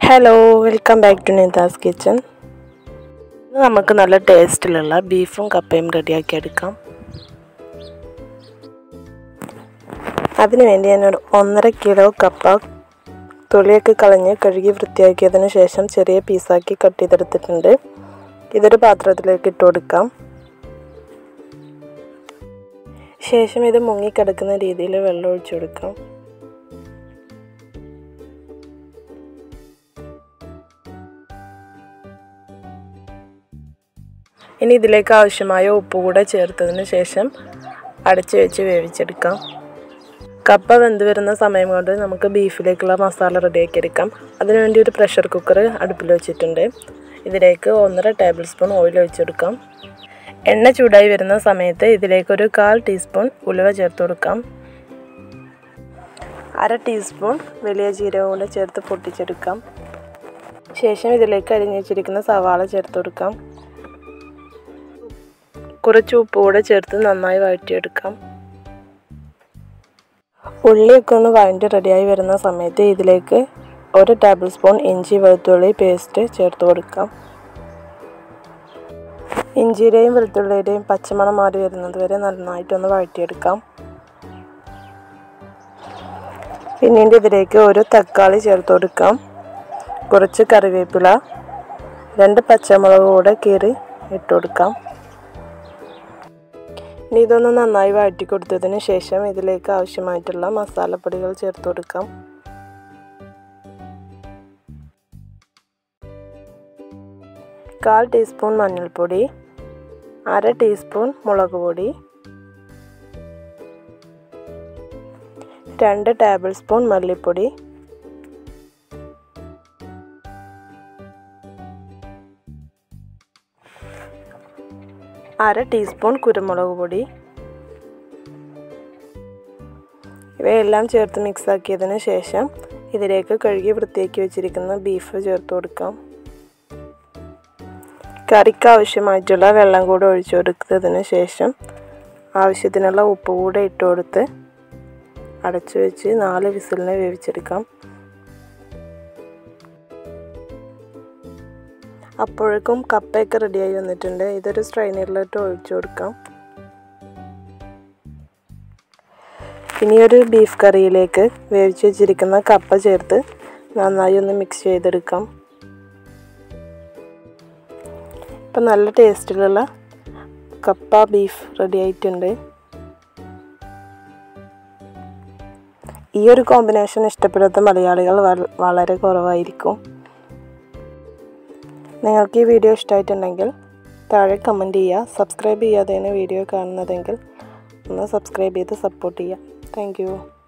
hello welcome back to Neetha's kitchen ഇന്ന് നമുക്ക് നല്ല ടേസ്റ്റിലുള്ള ബീഫും കപ്പയും റെഡിയാക്കി എടുക്കാം അതിനുവേണ്ടി ഞാനൊരു ഒന്നര കിലോ കപ്പ തൊലിയൊക്കെ കളഞ്ഞ് കഴുകി വൃത്തിയാക്കിയതിന് ശേഷം ചെറിയ പീസാക്കി കട്ട് ചെയ്തെടുത്തിട്ടുണ്ട് ഇതൊരു പാത്രത്തിലേക്ക് ഇട്ട് കൊടുക്കാം ശേഷം ഇത് മുങ്ങിക്കിടക്കുന്ന രീതിയിൽ വെള്ളം ഒഴിച്ചു കൊടുക്കാം ഇനി ഇതിലേക്ക് ആവശ്യമായ ഉപ്പ് കൂടെ ചേർത്തതിന് ശേഷം അടച്ചു വെച്ച് വേവിച്ചെടുക്കാം കപ്പ വെന്ത് വരുന്ന സമയം കൊണ്ട് നമുക്ക് ബീഫിലേക്കുള്ള മസാല റെഡിയാക്കി എടുക്കാം അതിനുവേണ്ടി ഒരു പ്രഷർ കുക്കർ അടുപ്പിൽ വെച്ചിട്ടുണ്ട് ഇതിലേക്ക് ഒന്നര ടേബിൾ സ്പൂൺ ഓയിൽ ഒഴിച്ചെടുക്കാം എണ്ണ ചൂടായി വരുന്ന സമയത്ത് ഇതിലേക്ക് ഒരു കാൽ ടീസ്പൂൺ ഉലുവ ചേർത്ത് കൊടുക്കാം അര ടീസ്പൂൺ വലിയ ജീരകം കൂടെ ചേർത്ത് പൊട്ടിച്ചെടുക്കാം ശേഷം ഇതിലേക്ക് അരിഞ്ഞു വെച്ചിരിക്കുന്ന സവാള ചേർത്ത് കൊടുക്കാം കുറച്ച് ഉപ്പ് കൂടെ ചേർത്ത് നന്നായി വഴറ്റിയെടുക്കാം ഉള്ളിയൊക്കെ ഒന്ന് വഴറ്റി റെഡിയായി വരുന്ന സമയത്ത് ഇതിലേക്ക് ഒരു ടേബിൾ സ്പൂൺ ഇഞ്ചി വെളുത്തുള്ളി പേസ്റ്റ് ചേർത്ത് കൊടുക്കാം ഇഞ്ചിയുടെയും വെളുത്തുള്ളിയുടെയും പച്ചമണം മാറി വരുന്നത് വരെ നന്നായിട്ടൊന്ന് വഴറ്റിയെടുക്കാം പിന്നീട് ഇതിലേക്ക് ഒരു തക്കാളി ചേർത്ത് കൊടുക്കാം കുറച്ച് കറിവേപ്പില രണ്ട് പച്ചമുളക് കൂടെ കീറി ഇട്ട് കൊടുക്കാം ഇനി ഇതൊന്ന് നന്നായി വഴറ്റി കൊടുത്തതിന് ശേഷം ഇതിലേക്ക് ആവശ്യമായിട്ടുള്ള മസാലപ്പൊടികൾ ചേർത്ത് കൊടുക്കാം കാൽ ടീസ്പൂൺ മഞ്ഞൾപ്പൊടി അര ടീസ്പൂൺ മുളക് പൊടി രണ്ട് ടേബിൾ സ്പൂൺ മല്ലിപ്പൊടി അര ടീസ്പൂൺ കുരുമുളക് പൊടി ഇവയെല്ലാം ചേർത്ത് മിക്സ് ആക്കിയതിന് ശേഷം ഇതിലേക്ക് കഴുകി വൃത്തിയാക്കി വെച്ചിരിക്കുന്ന ബീഫ് ചേർത്ത് കൊടുക്കാം കറിക്ക് ആവശ്യമായിട്ടുള്ള വെള്ളം കൂടെ ഒഴിച്ചു കൊടുത്തതിന് ശേഷം ആവശ്യത്തിനുള്ള ഉപ്പ് കൂടെ ഇട്ട് കൊടുത്ത് അടച്ചു വെച്ച് നാല് വിസിലിനെ വേവിച്ചെടുക്കാം അപ്പോഴേക്കും കപ്പയൊക്കെ റെഡിയായി വന്നിട്ടുണ്ട് ഇതൊരു സ്ട്രെയിനറിലിട്ട് ഒഴിച്ചു കൊടുക്കാം ഇനി ഒരു ബീഫ് കറിയിലേക്ക് വേവിച്ച് വെച്ചിരിക്കുന്ന കപ്പ ചേർത്ത് നന്നായി ഒന്ന് മിക്സ് ചെയ്തെടുക്കാം ഇപ്പം നല്ല ടേസ്റ്റിലുള്ള കപ്പ ബീഫ് റെഡി ആയിട്ടുണ്ട് ഈ ഒരു കോമ്പിനേഷൻ ഇഷ്ടപ്പെടാത്ത മലയാളികൾ വളരെ കുറവായിരിക്കും നിങ്ങൾക്ക് ഈ വീഡിയോ ഇഷ്ടമായിട്ടുണ്ടെങ്കിൽ താഴെ കമൻറ്റ് ചെയ്യുക സബ്സ്ക്രൈബ് ചെയ്യാതെയാണ് വീഡിയോ കാണുന്നതെങ്കിൽ ഒന്ന് സബ്സ്ക്രൈബ് ചെയ്ത് സപ്പോർട്ട് ചെയ്യുക താങ്ക്